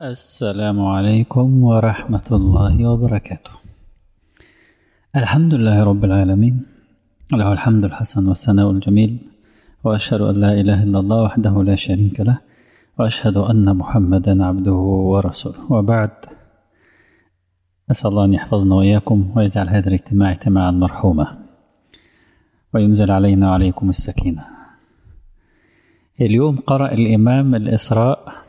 السلام عليكم ورحمة الله وبركاته الحمد لله رب العالمين له الحمد الحسن والثناء الجميل وأشهد أن لا إله إلا الله وحده لا شريك له وأشهد أن محمدا عبده ورسوله وبعد أسأل الله أن يحفظنا وإياكم ويجعل هذا الاجتماع اجتماعا مرحوما وينزل علينا وعليكم السكينة اليوم قرأ الإمام الإسراء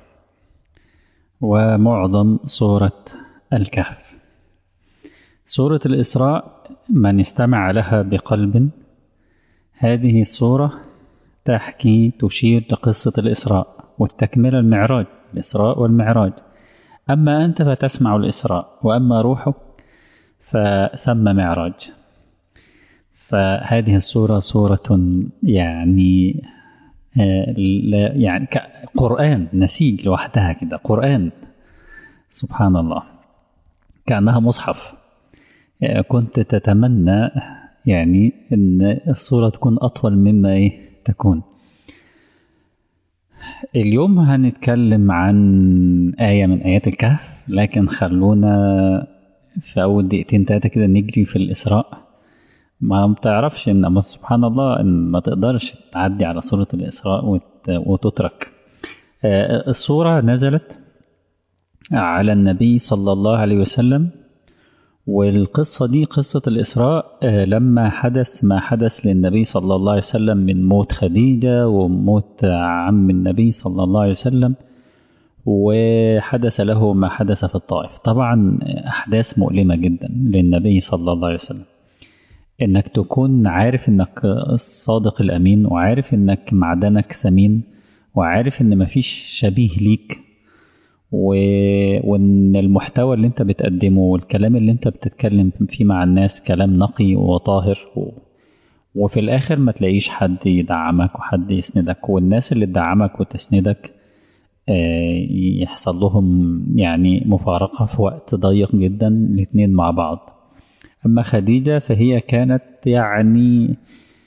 ومعظم سورة الكهف سورة الإسراء من استمع لها بقلب هذه السورة تحكي تشير لقصة الإسراء والتكملة المعراج الإسراء والمعراج أما أنت فتسمع الإسراء وأما روحك فثم معراج فهذه السورة سورة يعني يعني قرآن نسيج لوحدها كده قرآن سبحان الله كأنها مصحف كنت تتمنى يعني ان الصورة تكون أطول مما إيه تكون اليوم هنتكلم عن آية من آيات الكهف لكن خلونا في أول دقيقتين تلاتة كده نجري في الإسراء ما بتعرفش ان اما سبحان الله ان ما تقدرش تعدي على سورة الإسراء وتترك السورة نزلت على النبي صلى الله عليه وسلم والقصة دي قصة الإسراء لما حدث ما حدث للنبي صلى الله عليه وسلم من موت خديجة وموت عم النبي صلى الله عليه وسلم وحدث له ما حدث في الطائف طبعا أحداث مؤلمة جدا للنبي صلى الله عليه وسلم انك تكون عارف انك الصادق الامين وعارف انك معدنك ثمين وعارف ان مفيش شبيه ليك و... وان المحتوى اللي انت بتقدمه والكلام اللي انت بتتكلم فيه مع الناس كلام نقي وطاهر و... وفي الاخر ما تلاقيش حد يدعمك وحد يسندك والناس اللي تدعمك وتسندك يحصل لهم يعني مفارقة في وقت ضيق جدا الاتنين مع بعض أما خديجة فهي كانت يعني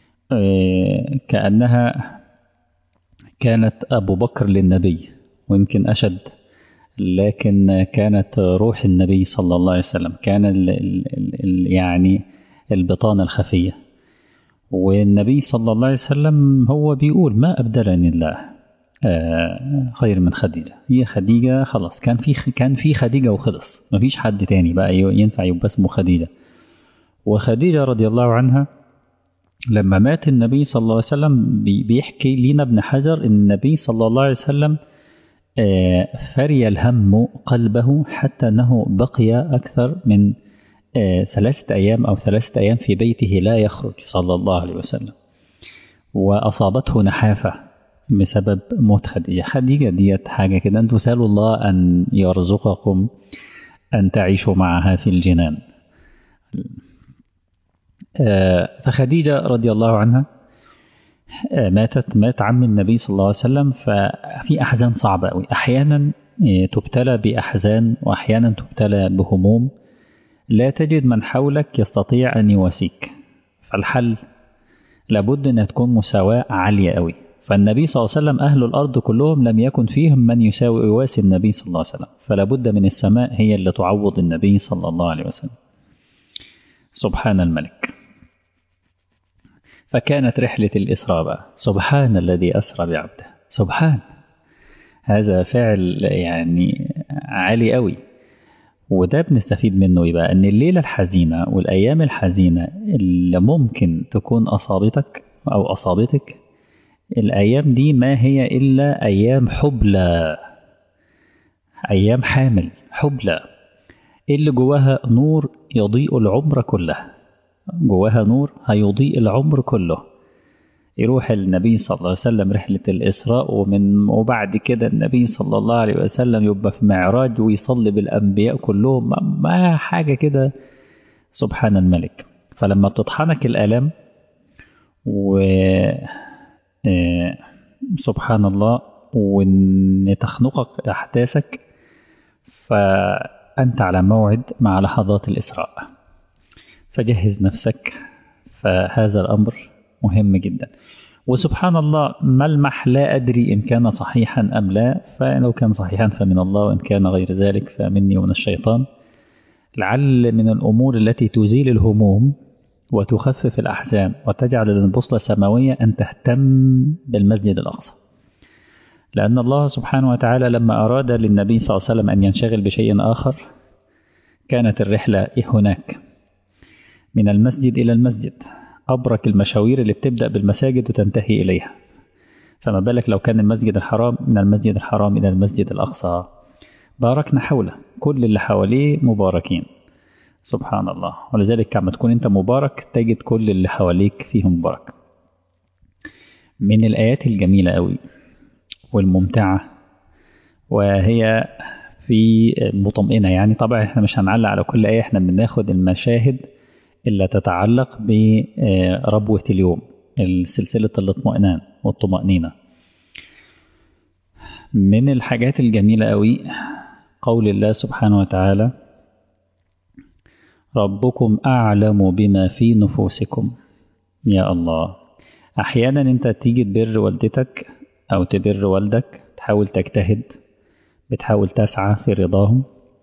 كأنها كانت أبو بكر للنبي ويمكن أشد لكن كانت روح النبي صلى الله عليه وسلم كان ال ال يعني البطانة الخفية والنبي صلى الله عليه وسلم هو بيقول ما أبدلني الله خير من خديجة هي خديجة خلاص كان في كان في خديجة وخلص مفيش حد تاني بقى ينفع يبقى اسمه خديجة وخديجة رضي الله عنها لما مات النبي صلى الله عليه وسلم بيحكي لنا ابن حجر ان النبي صلى الله عليه وسلم فري الهم قلبه حتى أنه بقي أكثر من ثلاثة أيام أو ثلاثة أيام في بيته لا يخرج صلى الله عليه وسلم وأصابته نحافة بسبب موت خديجة خديجة ديت حاجة كده أنتم سألوا الله أن يرزقكم أن تعيشوا معها في الجنان فخديجة رضي الله عنها ماتت مات عم النبي صلى الله عليه وسلم ففي أحزان صعبة أوي أحيانا تبتلى بأحزان وأحيانا تبتلى بهموم لا تجد من حولك يستطيع أن يواسيك فالحل لابد أن تكون مساواة عالية أوي فالنبي صلى الله عليه وسلم أهل الأرض كلهم لم يكن فيهم من يساوي يواسي النبي صلى الله عليه وسلم فلا بد من السماء هي اللي تعوض النبي صلى الله عليه وسلم سبحان الملك فكانت رحلة الإسراء بقى سبحان الذي أسرى بعبده سبحان هذا فعل يعني عالي قوي وده بنستفيد منه يبقى أن الليلة الحزينة والأيام الحزينة اللي ممكن تكون أصابتك أو أصابتك الأيام دي ما هي إلا أيام حبلى أيام حامل حبلى اللي جواها نور يضيء العمر كله جواها نور هيضيء العمر كله يروح النبي صلى الله عليه وسلم رحلة الإسراء ومن وبعد كده النبي صلى الله عليه وسلم يبقى في معراج ويصلي بالأنبياء كلهم ما حاجة كده سبحان الملك فلما بتطحنك الآلام و سبحان الله وإن تخنقك أحداثك فأنت على موعد مع لحظات الإسراء فجهز نفسك فهذا الأمر مهم جدا وسبحان الله ملمح لا أدري إن كان صحيحا أم لا فلو كان صحيحا فمن الله وإن كان غير ذلك فمني ومن الشيطان لعل من الأمور التي تزيل الهموم وتخفف الأحزان وتجعل البوصلة سماوية أن تهتم بالمسجد الأقصى لأن الله سبحانه وتعالى لما أراد للنبي صلى الله عليه وسلم أن ينشغل بشيء آخر كانت الرحلة هناك من المسجد إلى المسجد أبرك المشاوير اللي بتبدأ بالمساجد وتنتهي إليها فما بالك لو كان المسجد الحرام من المسجد الحرام إلى المسجد الأقصى باركنا حوله كل اللي حواليه مباركين سبحان الله ولذلك كما تكون أنت مبارك تجد كل اللي حواليك فيهم مبارك من الآيات الجميلة أوي والممتعة وهي في مطمئنة يعني طبعا احنا مش هنعلق على كل آية احنا بناخد المشاهد اللي تتعلق بربوة اليوم سلسلة الاطمئنان والطمأنينة من الحاجات الجميلة قوي قول الله سبحانه وتعالى ربكم أعلم بما في نفوسكم يا الله أحيانا أنت تيجي تبر والدتك أو تبر والدك تحاول تجتهد بتحاول تسعى في رضاهم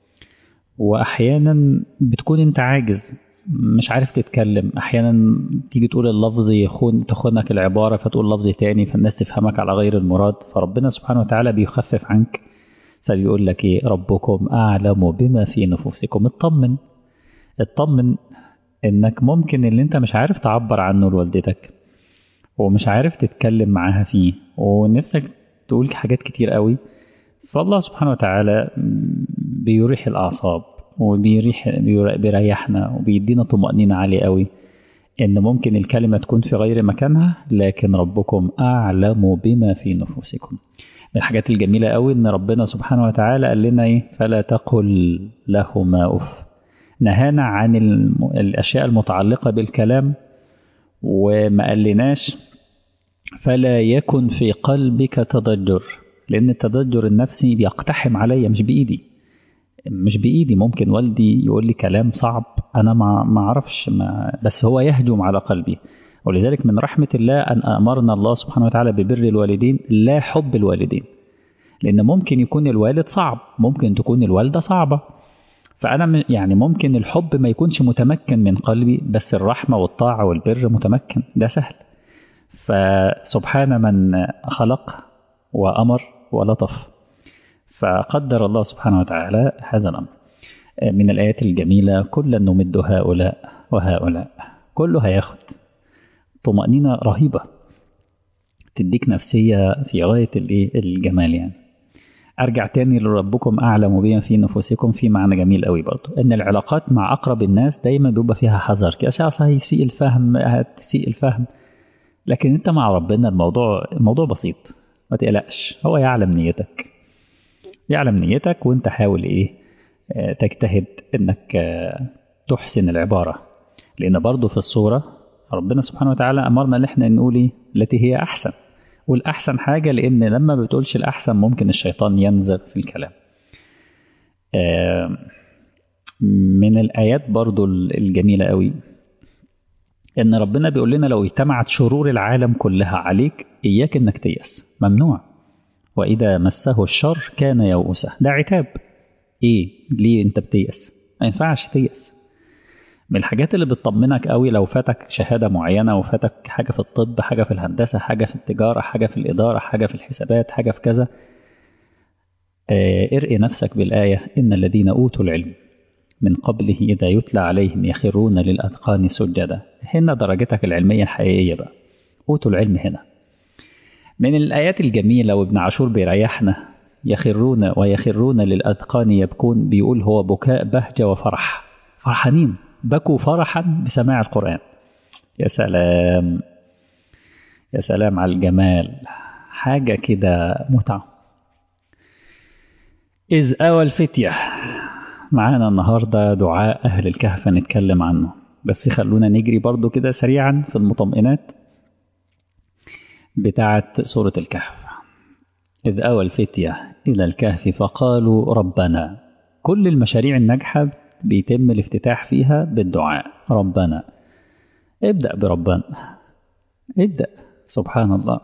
وأحيانا بتكون أنت عاجز مش عارف تتكلم أحيانا تيجي تقول اللفظ يخون تخونك العبارة فتقول لفظ تاني فالناس تفهمك على غير المراد فربنا سبحانه وتعالى بيخفف عنك فبيقول لك إيه ربكم أعلم بما في نفوسكم اطمن اطمن إنك ممكن اللي أنت مش عارف تعبر عنه لوالدتك ومش عارف تتكلم معاها فيه ونفسك تقول حاجات كتير قوي فالله سبحانه وتعالى بيريح الأعصاب وبيريح بيريحنا وبيدينا طمأنينة عالية قوي إن ممكن الكلمة تكون في غير مكانها لكن ربكم أعلم بما في نفوسكم من الحاجات الجميلة قوي إن ربنا سبحانه وتعالى قال لنا إيه فلا تقل لهما أف نهانا عن الأشياء المتعلقة بالكلام وما قالناش فلا يكن في قلبك تضجر لأن التضجر النفسي بيقتحم عليا مش بإيدي مش بإيدي ممكن والدي يقول لي كلام صعب أنا ما ما أعرفش ما بس هو يهجم على قلبي ولذلك من رحمة الله أن أمرنا الله سبحانه وتعالى ببر الوالدين لا حب الوالدين لأن ممكن يكون الوالد صعب ممكن تكون الوالدة صعبة فأنا يعني ممكن الحب ما يكونش متمكن من قلبي بس الرحمة والطاعة والبر متمكن ده سهل فسبحان من خلق وأمر ولطف فقدر الله سبحانه وتعالى هذا الأمر من الآيات الجميلة كلا نمد هؤلاء وهؤلاء كله هياخد طمأنينة رهيبة تديك نفسية في غاية الجمال يعني أرجع تاني لربكم أعلم بما في نفوسكم في معنى جميل قوي برضه إن العلاقات مع أقرب الناس دايما بيبقى فيها حذر كده هيسيء الفهم هتسيء الفهم لكن أنت مع ربنا الموضوع الموضوع بسيط ما تقلقش هو يعلم نيتك يعلم نيتك وانت حاول ايه اه تجتهد انك اه تحسن العبارة لان برضو في الصورة ربنا سبحانه وتعالى امرنا ان احنا نقول ايه التي هي احسن والاحسن حاجة لان لما بتقولش الاحسن ممكن الشيطان ينزغ في الكلام اه من الايات برضو الجميلة قوي ان ربنا بيقول لنا لو اجتمعت شرور العالم كلها عليك اياك انك تيأس ممنوع وإذا مسه الشر كان يئوسا ده عتاب إيه ليه أنت بتيأس ما ينفعش تيأس من الحاجات اللي بتطمنك قوي لو فاتك شهادة معينة وفاتك حاجة في الطب حاجة في الهندسة حاجة في التجارة حاجة في الإدارة حاجة في الحسابات حاجة في كذا آه ارقي نفسك بالآية إن الذين أوتوا العلم من قبله إذا يتلى عليهم يخرون للأذقان سجدا هنا درجتك العلمية الحقيقية بقى أوتوا العلم هنا من الآيات الجميلة وابن عاشور بيريحنا يخرون ويخرون للأذقان يبكون بيقول هو بكاء بهجة وفرح فرحانين بكوا فرحا بسماع القرآن يا سلام يا سلام على الجمال حاجة كده متعة إذ أوى الفتية معانا النهاردة دعاء أهل الكهف نتكلم عنه بس خلونا نجري برضو كده سريعا في المطمئنات بتاعت سورة الكهف إذ أوى الفتية إلى الكهف فقالوا ربنا كل المشاريع الناجحة بيتم الافتتاح فيها بالدعاء ربنا ابدأ بربنا ابدأ سبحان الله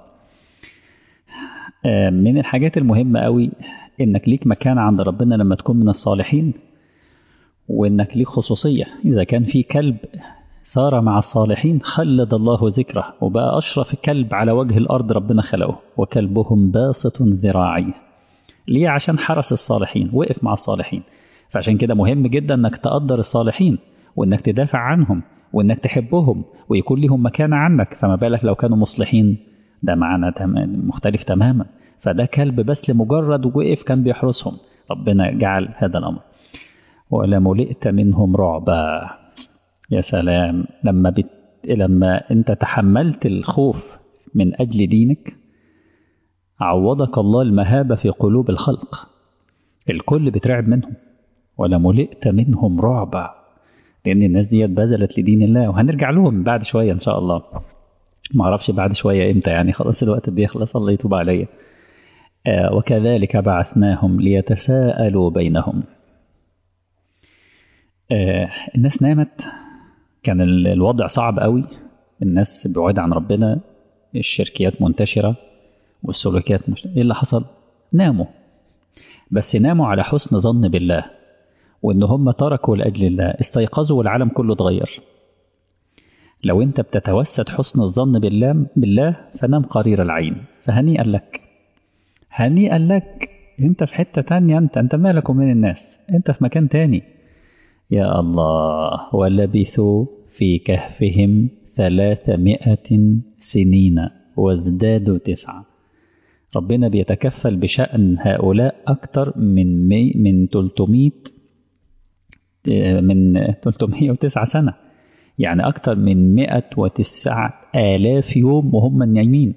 من الحاجات المهمة قوي إنك ليك مكان عند ربنا لما تكون من الصالحين وإنك ليك خصوصية إذا كان في كلب صار مع الصالحين خلد الله ذكره وبقى أشرف كلب على وجه الأرض ربنا خلقه وكلبهم باسط ذراعيه ليه عشان حرس الصالحين وقف مع الصالحين فعشان كده مهم جدا انك تقدر الصالحين وانك تدافع عنهم وانك تحبهم ويكون لهم مكانة عنك فما بالك لو كانوا مصلحين ده معنا مختلف تماما فده كلب بس لمجرد وقف كان بيحرسهم ربنا جعل هذا الأمر ولملئت منهم رعبا يا سلام لما بت... لما انت تحملت الخوف من أجل دينك عوضك الله المهابة في قلوب الخلق الكل بترعب منهم ولملئت منهم رعبا لأن الناس دي بذلت لدين الله وهنرجع لهم بعد شوية إن شاء الله ما أعرفش بعد شوية إمتى يعني خلاص الوقت بيخلص الله يتوب عليا آه وكذلك بعثناهم ليتساءلوا بينهم آه الناس نامت كان الوضع صعب قوي الناس بعيد عن ربنا الشركيات منتشرة والسلوكيات مش... ايه اللي حصل ناموا بس ناموا على حسن ظن بالله وان هم تركوا لاجل الله استيقظوا والعالم كله اتغير لو انت بتتوسد حسن الظن بالله بالله فنام قرير العين فهنيئا لك هنيئا لك انت في حتة تانية انت انت مالك ومن الناس انت في مكان تاني يا الله ولبثوا في كهفهم ثلاثمائة سنين وازدادوا تسعة ربنا بيتكفل بشأن هؤلاء أكثر من مي من 300 من 309 سنة يعني أكثر من 109 آلاف يوم وهم نايمين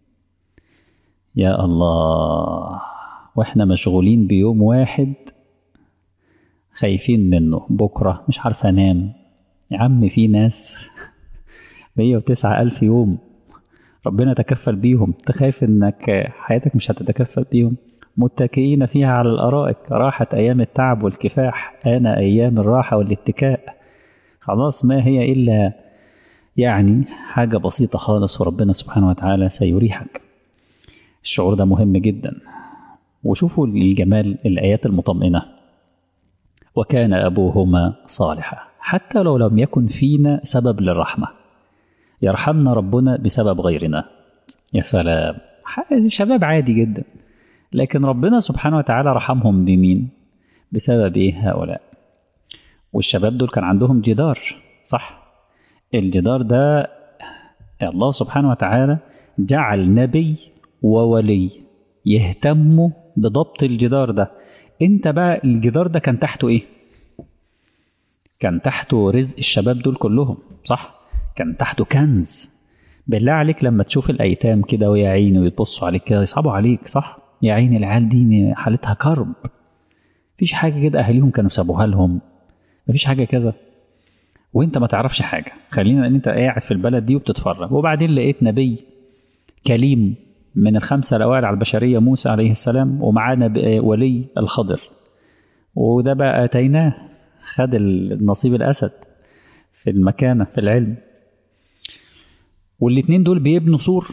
يا الله واحنا مشغولين بيوم واحد خايفين منه بكرة مش عارف أنام يا عم في ناس 109 ألف يوم ربنا تكفل بيهم تخاف انك حياتك مش هتتكفل بيهم متكئين فيها على الارائك راحت ايام التعب والكفاح انا ايام الراحه والاتكاء خلاص ما هي الا يعني حاجه بسيطه خالص وربنا سبحانه وتعالى سيريحك الشعور ده مهم جدا وشوفوا الجمال الايات المطمئنه وكان ابوهما صالحا حتى لو لم يكن فينا سبب للرحمه يرحمنا ربنا بسبب غيرنا يا سلام شباب عادي جدا لكن ربنا سبحانه وتعالى رحمهم بمين بسبب ايه هؤلاء والشباب دول كان عندهم جدار صح الجدار ده الله سبحانه وتعالى جعل نبي وولي يهتموا بضبط الجدار ده انت بقى الجدار ده كان تحته ايه كان تحته رزق الشباب دول كلهم صح كان تحته كنز بالله عليك لما تشوف الايتام كده ويا عيني ويبصوا عليك كده يصعبوا عليك صح يا عيني العيال دي حالتها كرب مفيش حاجه كده اهاليهم كانوا سابوها لهم مفيش حاجه كذا وانت ما تعرفش حاجه خلينا ان انت قاعد في البلد دي وبتتفرج وبعدين لقيت نبي كليم من الخمسه الاوائل على البشريه موسى عليه السلام ومعاه ولي الخضر وده بقى اتيناه خد النصيب الاسد في المكانه في العلم والاتنين دول بيبنوا سور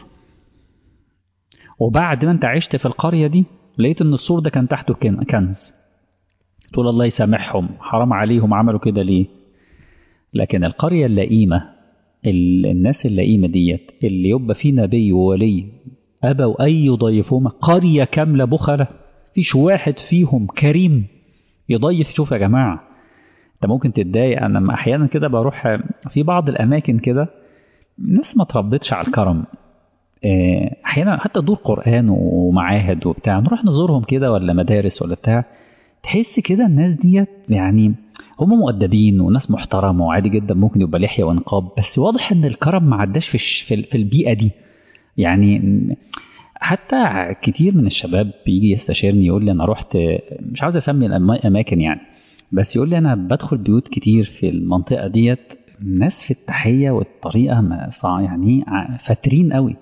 وبعد ما انت عشت في القرية دي لقيت ان السور ده كان تحته كنز تقول الله يسامحهم حرام عليهم عملوا كده ليه لكن القرية اللئيمة الناس اللئيمة ديت اللي يبقى فيه نبي وولي أبوا أن يضيفوهم قرية كاملة بخلة فيش واحد فيهم كريم يضيف شوف يا جماعة انت ممكن تتضايق انا احيانا كده بروح في بعض الاماكن كده ناس ما تربتش على الكرم احيانا حتى دور قران ومعاهد وبتاع نروح نزورهم كده ولا مدارس ولا بتاع تحس كده الناس ديت يعني هم مؤدبين وناس محترمه وعادي جدا ممكن يبقى لحيه ونقاب بس واضح ان الكرم ما عداش في في البيئه دي يعني حتى كتير من الشباب بيجي يستشيرني يقول لي انا رحت مش عاوز اسمي الاماكن يعني بس يقول لي انا بدخل بيوت كتير في المنطقه ديت الناس في التحيه والطريقه ما يعني فاترين قوي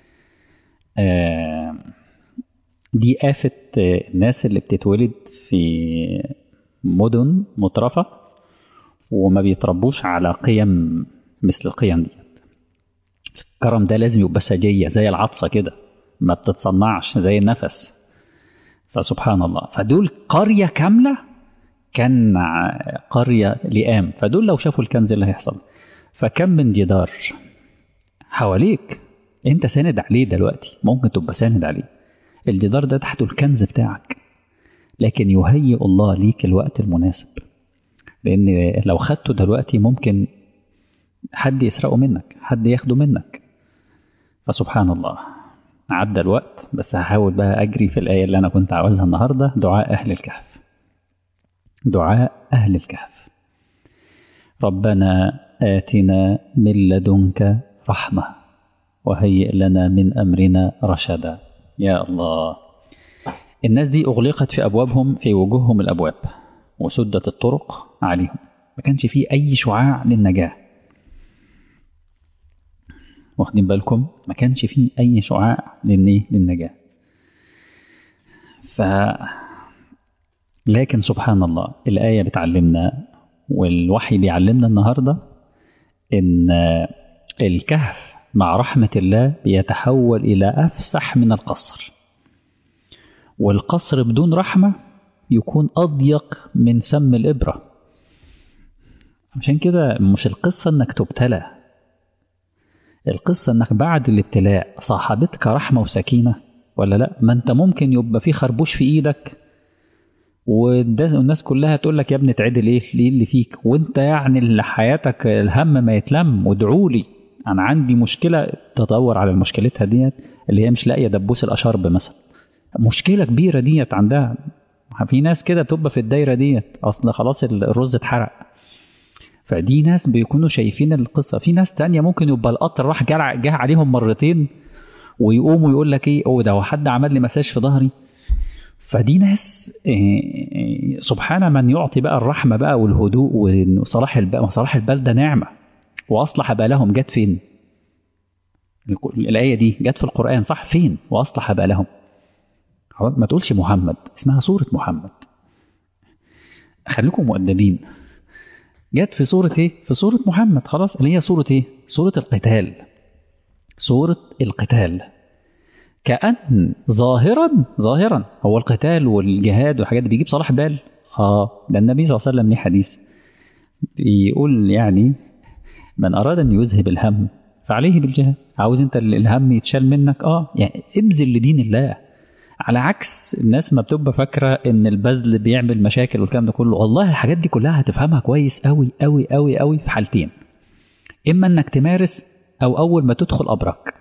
آه دي آفة الناس اللي بتتولد في مدن مترفة وما بيتربوش على قيم مثل القيم دي الكرم ده لازم يبقى سجية زي العطسة كده ما بتتصنعش زي النفس فسبحان الله فدول قرية كاملة كان قرية لئام فدول لو شافوا الكنز اللي هيحصل فكم من جدار حواليك انت ساند عليه دلوقتي ممكن تبقى ساند عليه الجدار ده تحته الكنز بتاعك لكن يهيئ الله ليك الوقت المناسب لان لو خدته دلوقتي ممكن حد يسرقه منك حد ياخده منك فسبحان الله عدى الوقت بس هحاول بقى أجري في الآية اللي أنا كنت عاوزها النهاردة دعاء أهل الكهف دعاء أهل الكهف ربنا آتنا من لدنك رحمة وهيئ لنا من أمرنا رشدا يا الله الناس دي أغلقت في أبوابهم في وجوههم الأبواب وسدت الطرق عليهم ما كانش فيه أي شعاع للنجاة واخدين بالكم ما كانش فيه أي شعاع للنجاة ف لكن سبحان الله الآية بتعلمنا والوحي بيعلمنا النهاردة إن الكهف مع رحمة الله بيتحول إلى أفسح من القصر والقصر بدون رحمة يكون أضيق من سم الإبرة عشان كده مش القصة إنك تبتلى القصة إنك بعد الابتلاء صاحبتك رحمة وسكينة ولا لا ما أنت ممكن يبقى في خربوش في إيدك والناس كلها تقول لك يا ابني تعدل ايه ليه اللي فيك وانت يعني اللي حياتك الهم ما يتلم وادعوا لي انا عندي مشكله تدور على مشكلتها ديت اللي هي مش لاقيه دبوس الاشرب مثلا مشكله كبيره ديت عندها في ناس كده بتبقى في الدايره ديت اصل خلاص الرز اتحرق فدي ناس بيكونوا شايفين القصه في ناس تانية ممكن يبقى القطر راح جه عليهم مرتين ويقوموا يقول لك ايه اوه ده هو حد عمل لي مساج في ظهري فدي ناس سبحان من يعطي بقى الرحمة بقى والهدوء وصلاح البال صلاح البال ده نعمة وأصلح بالهم جت فين الآية دي جت في القرآن صح فين وأصلح بالهم ما تقولش محمد اسمها سورة محمد خليكم مؤدبين جت في سورة ايه في سورة محمد خلاص اللي هي سورة ايه سورة القتال سورة القتال كأن ظاهرا ظاهرا هو القتال والجهاد والحاجات دي بيجيب صلاح بال اه ده النبي صلى الله عليه وسلم ليه حديث بيقول يعني من أراد أن يذهب الهم فعليه بالجهاد عاوز أنت الهم يتشال منك اه يعني ابذل لدين الله على عكس الناس ما بتبقى فاكرة ان البذل بيعمل مشاكل والكلام ده كله والله الحاجات دي كلها هتفهمها كويس قوي قوي قوي قوي في حالتين اما انك تمارس او اول ما تدخل ابرك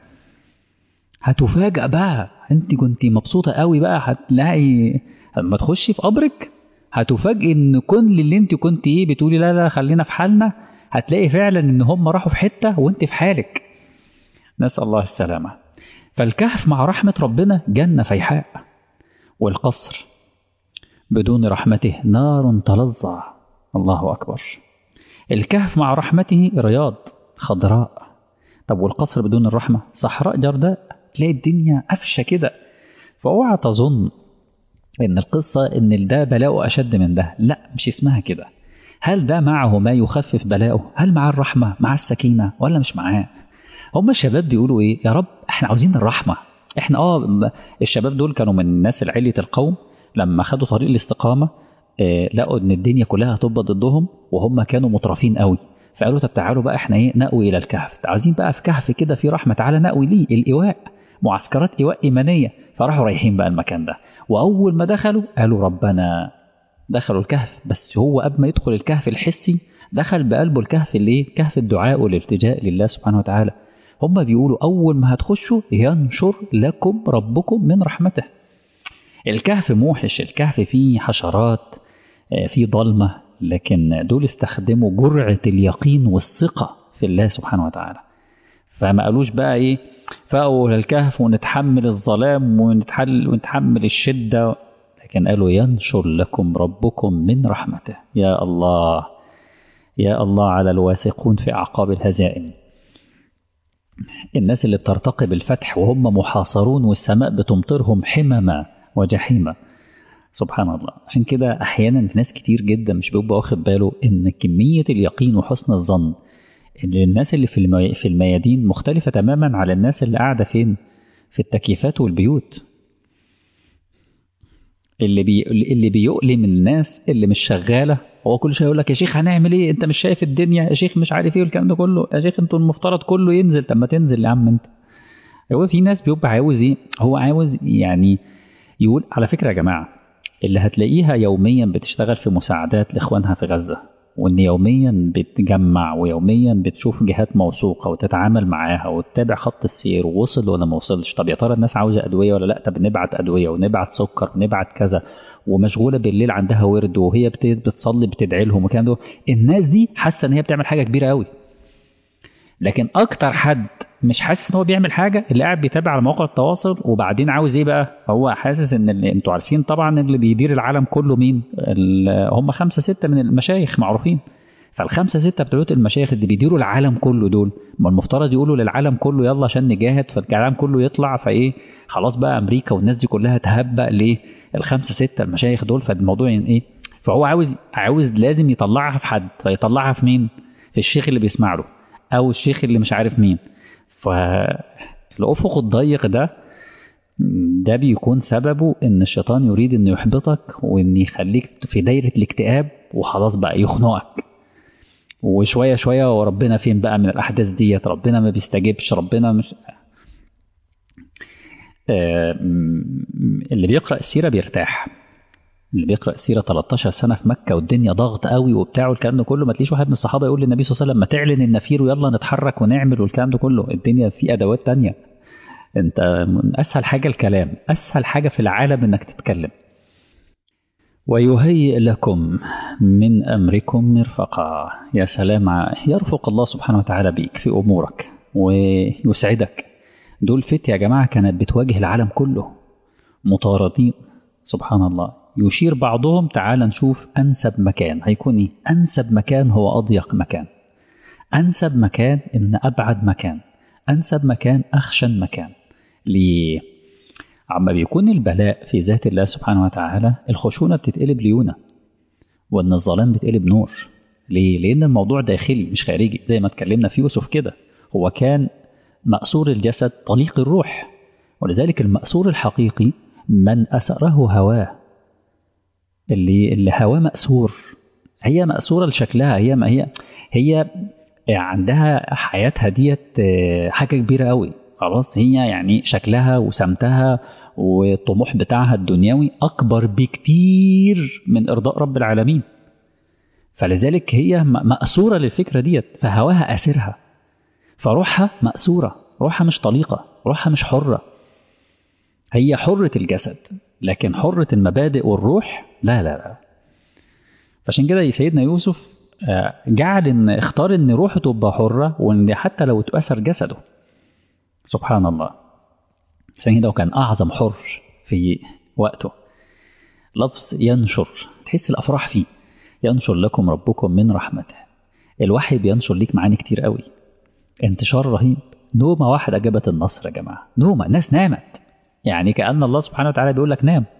هتفاجأ بقى انت كنت مبسوطة قوي بقى هتلاقي لما تخشي في قبرك هتفاجئي ان كل اللي انت كنت ايه بتقولي لا لا خلينا في حالنا هتلاقي فعلا ان هم راحوا في حتة وانت في حالك نسأل الله السلامة فالكهف مع رحمة ربنا جنة فيحاء والقصر بدون رحمته نار تلظى الله أكبر الكهف مع رحمته رياض خضراء طب والقصر بدون الرحمة صحراء جرداء تلاقي الدنيا قفشة كده فاوعى تظن ان القصة ان ده بلاؤه اشد من ده لا مش اسمها كده هل ده معه ما يخفف بلاؤه هل معاه الرحمة مع السكينة ولا مش معاه هم الشباب بيقولوا ايه يا رب احنا عاوزين الرحمة احنا اه الشباب دول كانوا من الناس العلية القوم لما خدوا طريق الاستقامة اه لقوا ان الدنيا كلها هتبقى ضدهم وهم كانوا مترفين قوي فقالوا طب تعالوا بقى احنا ايه نأوي الى الكهف عاوزين بقى في كهف كده في رحمة تعالى نأوي ليه الإيواء معسكرات إيواء إيمانية فراحوا رايحين بقى المكان ده وأول ما دخلوا قالوا ربنا دخلوا الكهف بس هو قبل ما يدخل الكهف الحسي دخل بقلبه الكهف اللي ايه كهف الدعاء والالتجاء لله سبحانه وتعالى هم بيقولوا أول ما هتخشوا ينشر لكم ربكم من رحمته الكهف موحش الكهف فيه حشرات فيه ضلمة لكن دول استخدموا جرعة اليقين والثقة في الله سبحانه وتعالى فما قالوش بقى ايه فأقوا الكهف ونتحمل الظلام ونتحل ونتحمل الشدة لكن قالوا ينشر لكم ربكم من رحمته يا الله يا الله على الواثقون في أعقاب الهزائم الناس اللي بترتقي بالفتح وهم محاصرون والسماء بتمطرهم حمما وجحيما سبحان الله عشان كده احيانا ناس كتير جدا مش بيبقى واخد باله ان كميه اليقين وحسن الظن ان الناس اللي في المي... في الميادين مختلفه تماما على الناس اللي قاعده فين في التكييفات والبيوت اللي بي... اللي بيؤلم الناس اللي مش شغاله هو كل شويه يقول لك يا شيخ هنعمل ايه انت مش شايف الدنيا يا شيخ مش عارف ايه والكلام ده كله يا شيخ انتوا المفترض كله ينزل طب ما تنزل يا عم انت هو في ناس بيبقى عاوز ايه هو عاوز يعني يقول على فكره يا جماعه اللي هتلاقيها يوميا بتشتغل في مساعدات لاخوانها في غزه وان يوميا بتجمع ويوميا بتشوف جهات موثوقه وتتعامل معاها وتتابع خط السير ووصل ولا ما وصلش طب يا ترى الناس عاوزه ادويه ولا لا طب نبعت ادويه ونبعت سكر ونبعت كذا ومشغوله بالليل عندها ورد وهي بتصلي بتدعي لهم والكلام ده الناس دي حاسه ان هي بتعمل حاجه كبيره قوي لكن اكتر حد مش حاسس ان هو بيعمل حاجه اللي قاعد بيتابع على مواقع التواصل وبعدين عاوز ايه بقى هو حاسس ان اللي انتوا عارفين طبعا اللي بيدير العالم كله مين هم خمسة ستة من المشايخ معروفين فالخمسة ستة بتوع المشايخ اللي بيديروا العالم كله دول ما المفترض يقولوا للعالم كله يلا عشان نجاهد فالعالم كله يطلع فايه خلاص بقى امريكا والناس دي كلها تهبق ليه الخمسة ستة المشايخ دول فالموضوع يعني ايه فهو عاوز عاوز لازم يطلعها في حد فيطلعها في مين في الشيخ اللي بيسمع له او الشيخ اللي مش عارف مين فالافق الضيق ده ده بيكون سببه ان الشيطان يريد انه يحبطك وان يخليك في دايره الاكتئاب وخلاص بقى يخنقك وشويه شويه وربنا فين بقى من الاحداث ديت ربنا ما بيستجيبش ربنا مش اللي بيقرا السيره بيرتاح اللي بيقرا السيره 13 سنه في مكه والدنيا ضغط قوي وبتاع والكلام ده كله ما تلاقيش واحد من الصحابه يقول للنبي صلى الله عليه وسلم ما تعلن النفير ويلا نتحرك ونعمل والكلام ده كله الدنيا في ادوات تانية انت اسهل حاجه الكلام اسهل حاجه في العالم انك تتكلم ويهيئ لكم من امركم مرفقا يا سلام يرفق الله سبحانه وتعالى بيك في امورك ويسعدك دول فت يا جماعه كانت بتواجه العالم كله مطاردين سبحان الله يشير بعضهم تعال نشوف أنسب مكان هيكون إيه؟ أنسب مكان هو أضيق مكان أنسب مكان إن أبعد مكان أنسب مكان أخشن مكان ليه؟ عما بيكون البلاء في ذات الله سبحانه وتعالى الخشونة بتتقلب ليونة وإن الظلام بتقلب نور ليه؟ لأن الموضوع داخلي مش خارجي زي ما اتكلمنا في يوسف كده هو كان مأسور الجسد طليق الروح ولذلك المأسور الحقيقي من أسره هواه اللي اللي هواه مأسور هي مأسورة لشكلها هي ما هي هي عندها حياتها ديت حاجة كبيرة قوي خلاص هي يعني شكلها وسمتها والطموح بتاعها الدنيوي أكبر بكتير من إرضاء رب العالمين فلذلك هي مأسورة للفكرة ديت فهواها أسرها فروحها مأسورة روحها مش طليقة روحها مش حرة هي حرة الجسد لكن حرة المبادئ والروح لا لا لا فعشان كده سيدنا يوسف جعل ان اختار ان روحه تبقى حرة وان حتى لو اتأثر جسده سبحان الله عشان كده كان أعظم حر في وقته لفظ ينشر تحس الأفراح فيه ينشر لكم ربكم من رحمته الوحي بينشر ليك معاني كتير قوي انتشار رهيب نومة واحدة جابت النصر يا جماعة نومة الناس نامت يعني كأن الله سبحانه وتعالى بيقول لك نام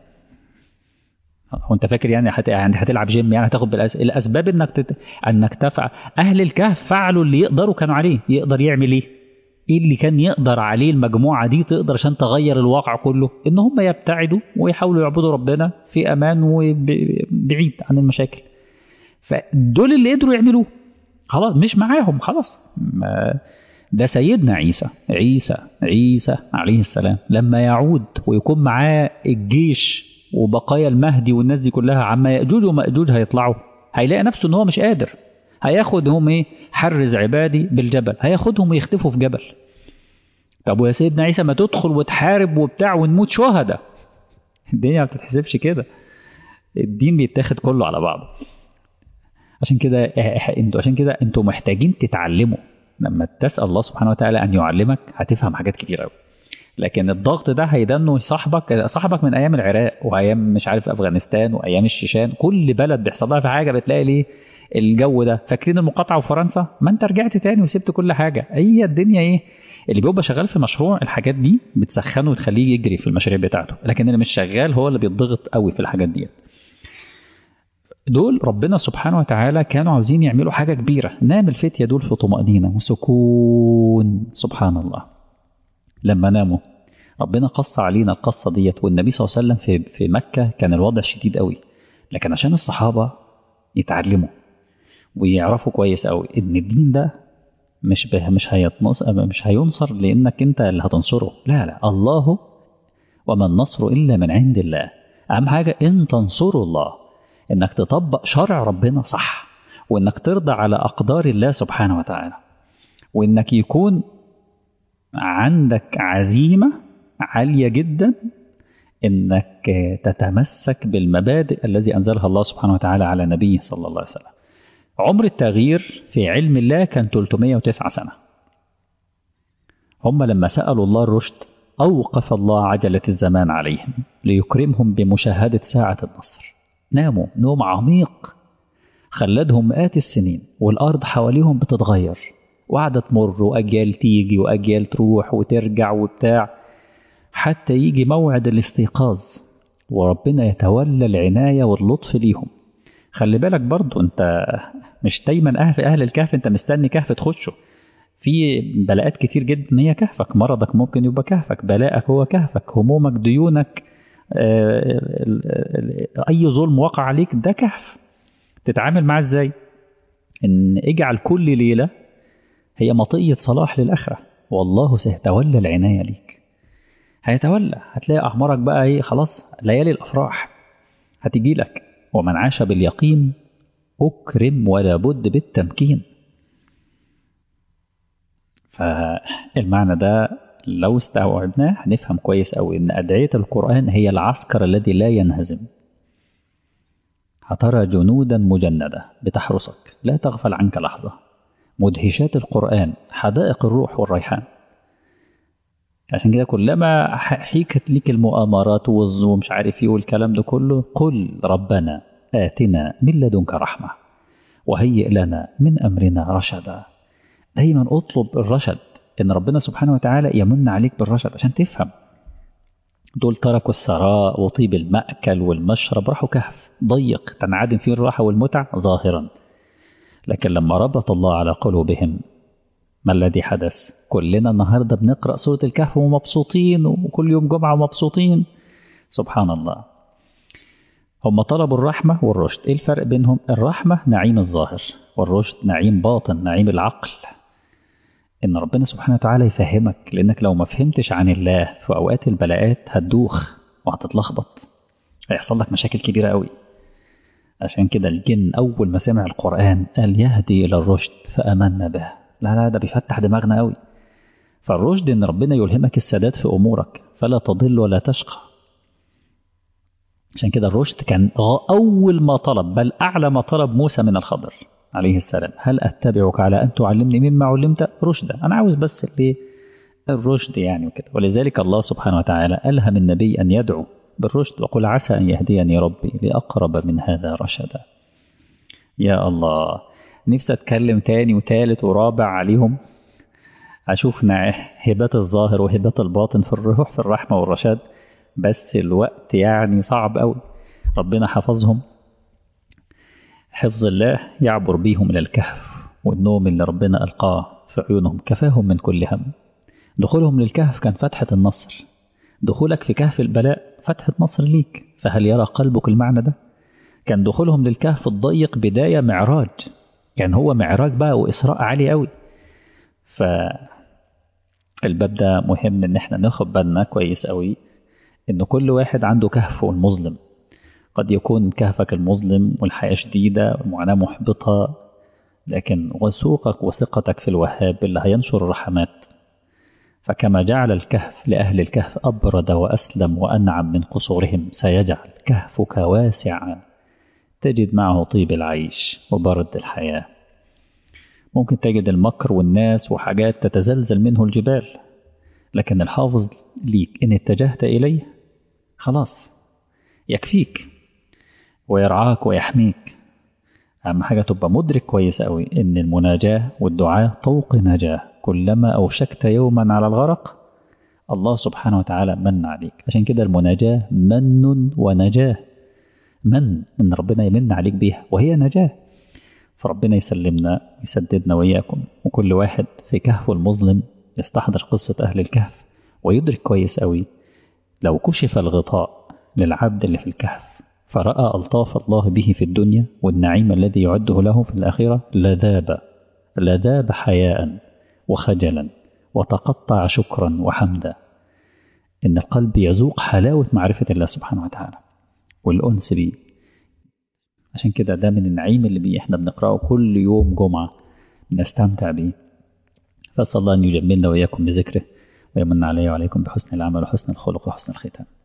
هو انت فاكر يعني هت... يعني هتلعب جيم يعني هتاخد بالأس... الاسباب انك تت... انك تفعل اهل الكهف فعلوا اللي يقدروا كانوا عليه يقدر يعمل ايه ايه اللي كان يقدر عليه المجموعه دي تقدر عشان تغير الواقع كله ان هم يبتعدوا ويحاولوا يعبدوا ربنا في امان وبعيد عن المشاكل فدول اللي قدروا يعملوه خلاص مش معاهم خلاص ما ده سيدنا عيسى عيسى عيسى عليه السلام لما يعود ويكون معاه الجيش وبقايا المهدي والناس دي كلها عما يأجوج ومأجوج هيطلعوا هيلاقي نفسه ان هو مش قادر هياخدهم ايه حرز عبادي بالجبل هياخدهم ويختفوا في جبل طب ويا سيدنا عيسى ما تدخل وتحارب وبتاع ونموت شهداء الدنيا ما بتتحسبش كده الدين بيتاخد كله على بعضه عشان كده انتوا عشان كده انتوا محتاجين تتعلموا لما تسأل الله سبحانه وتعالى أن يعلمك هتفهم حاجات كتير قوي لكن الضغط ده هيدنه صاحبك صاحبك من أيام العراق وأيام مش عارف أفغانستان وأيام الشيشان كل بلد بيحصل لها في حاجة بتلاقي ليه الجو ده فاكرين المقاطعة وفرنسا ما أنت رجعت تاني وسبت كل حاجة هي الدنيا إيه اللي بيبقى شغال في مشروع الحاجات دي بتسخنه وتخليه يجري في المشاريع بتاعته لكن اللي مش شغال هو اللي بيتضغط قوي في الحاجات دي دول ربنا سبحانه وتعالى كانوا عاوزين يعملوا حاجة كبيرة نام الفتية دول في طمأنينة وسكون سبحان الله لما ناموا ربنا قص علينا القصة ديت والنبي صلى الله عليه وسلم في, في مكة كان الوضع شديد قوي لكن عشان الصحابة يتعلموا ويعرفوا كويس قوي ان الدين ده مش به مش هيتنص مش هينصر لانك انت اللي هتنصره لا لا الله وما النصر الا من عند الله اهم حاجه ان تنصروا الله انك تطبق شرع ربنا صح وانك ترضى على اقدار الله سبحانه وتعالى وانك يكون عندك عزيمه عاليه جدا انك تتمسك بالمبادئ الذي انزلها الله سبحانه وتعالى على نبيه صلى الله عليه وسلم عمر التغيير في علم الله كان 309 سنة هم لما سألوا الله الرشد أوقف الله عجلة الزمان عليهم ليكرمهم بمشاهدة ساعة النصر ناموا نوم عميق خلدهم مئات السنين والأرض حواليهم بتتغير وقعدة تمر وأجيال تيجي وأجيال تروح وترجع وبتاع حتى يجي موعد الاستيقاظ وربنا يتولى العناية واللطف ليهم خلي بالك برضو انت مش دايما اهل في اهل الكهف انت مستني كهف تخشه في بلاءات كتير جدا هي كهفك مرضك ممكن يبقى كهفك بلاءك هو كهفك همومك ديونك اي ظلم وقع عليك ده كهف تتعامل معاه ازاي ان اجعل كل ليله هي مطيه صلاح للاخره والله سيتولى العنايه ليك هيتولى هتلاقي اعمارك بقى ايه خلاص ليالي الافراح هتجي لك ومن عاش باليقين أكرم ولا بد بالتمكين فالمعنى ده لو استوعبناه هنفهم كويس أوي إن أدعية القرآن هي العسكر الذي لا ينهزم هترى جنودا مجندة بتحرسك لا تغفل عنك لحظة مدهشات القرآن حدائق الروح والريحان عشان كده كلما حيكت لك المؤامرات ومش عارف ايه والكلام ده كله قل ربنا آتنا من لدنك رحمة وهيئ لنا من أمرنا رشدا دايما اطلب الرشد إن ربنا سبحانه وتعالى يمن عليك بالرشد عشان تفهم دول تركوا الثراء وطيب المأكل والمشرب راحوا كهف ضيق تنعدم فيه الراحة والمتع ظاهرا لكن لما ربط الله على قلوبهم ما الذي حدث كلنا النهاردة بنقرأ سورة الكهف ومبسوطين وكل يوم جمعة مبسوطين سبحان الله هم طلبوا الرحمة والرشد إيه الفرق بينهم الرحمة نعيم الظاهر والرشد نعيم باطن نعيم العقل إن ربنا سبحانه وتعالى يفهمك لأنك لو ما فهمتش عن الله في أوقات البلاءات هتدوخ وهتتلخبط هيحصل لك مشاكل كبيرة قوي عشان كده الجن أول ما سمع القرآن قال يهدي إلى الرشد فأمنا به لا لا ده بيفتح دماغنا قوي فالرشد ان ربنا يلهمك السداد في امورك فلا تضل ولا تشقى عشان كده الرشد كان اول ما طلب بل اعلى ما طلب موسى من الخضر عليه السلام هل اتبعك على ان تعلمني مما علمت رشدا انا عاوز بس اللي الرشد يعني وكده ولذلك الله سبحانه وتعالى الهم النبي ان يدعو بالرشد وقل عسى ان يهديني ربي لاقرب من هذا رشدا يا الله نفسي اتكلم تاني وتالت ورابع عليهم اشوف هبات الظاهر وهبات الباطن في الروح في الرحمه والرشاد بس الوقت يعني صعب قوي ربنا حفظهم حفظ الله يعبر بيهم الى الكهف والنوم اللي ربنا القاه في عيونهم كفاهم من كل هم دخولهم للكهف كان فتحه النصر دخولك في كهف البلاء فتحه نصر ليك فهل يرى قلبك المعنى ده كان دخولهم للكهف الضيق بدايه معراج يعني هو معراج بقى وإسراء عالي قوي فالباب ده مهم إن احنا ناخد بالنا كويس قوي إن كل واحد عنده كهفه المظلم قد يكون كهفك المظلم والحياة شديدة والمعاناة محبطة لكن وثوقك وثقتك في الوهاب اللي هينشر الرحمات فكما جعل الكهف لأهل الكهف أبرد وأسلم وأنعم من قصورهم سيجعل كهفك واسعا تجد معه طيب العيش وبرد الحياة ممكن تجد المكر والناس وحاجات تتزلزل منه الجبال لكن الحافظ ليك إن اتجهت إليه خلاص يكفيك ويرعاك ويحميك أهم حاجة تبقى مدرك كويس أوي إن المناجاة والدعاء طوق نجاة كلما أوشكت يوما على الغرق الله سبحانه وتعالى من عليك عشان كده المناجاة من ونجاه من ان ربنا يمن عليك بيها وهي نجاه فربنا يسلمنا يسددنا وإياكم وكل واحد في كهفه المظلم يستحضر قصة أهل الكهف ويدرك كويس قوي لو كشف الغطاء للعبد اللي في الكهف فرأى ألطاف الله به في الدنيا والنعيم الذي يعده له في الآخرة لذاب لذاب حياء وخجلا وتقطع شكرا وحمدا إن القلب يذوق حلاوة معرفة الله سبحانه وتعالى والأنس به عشان كده ده من النعيم اللي بيه احنا بنقرأه كل يوم جمعة بنستمتع بيه فأسأل الله أن يجملنا وإياكم بذكره ويمن علي وعليكم بحسن العمل وحسن الخلق وحسن الختام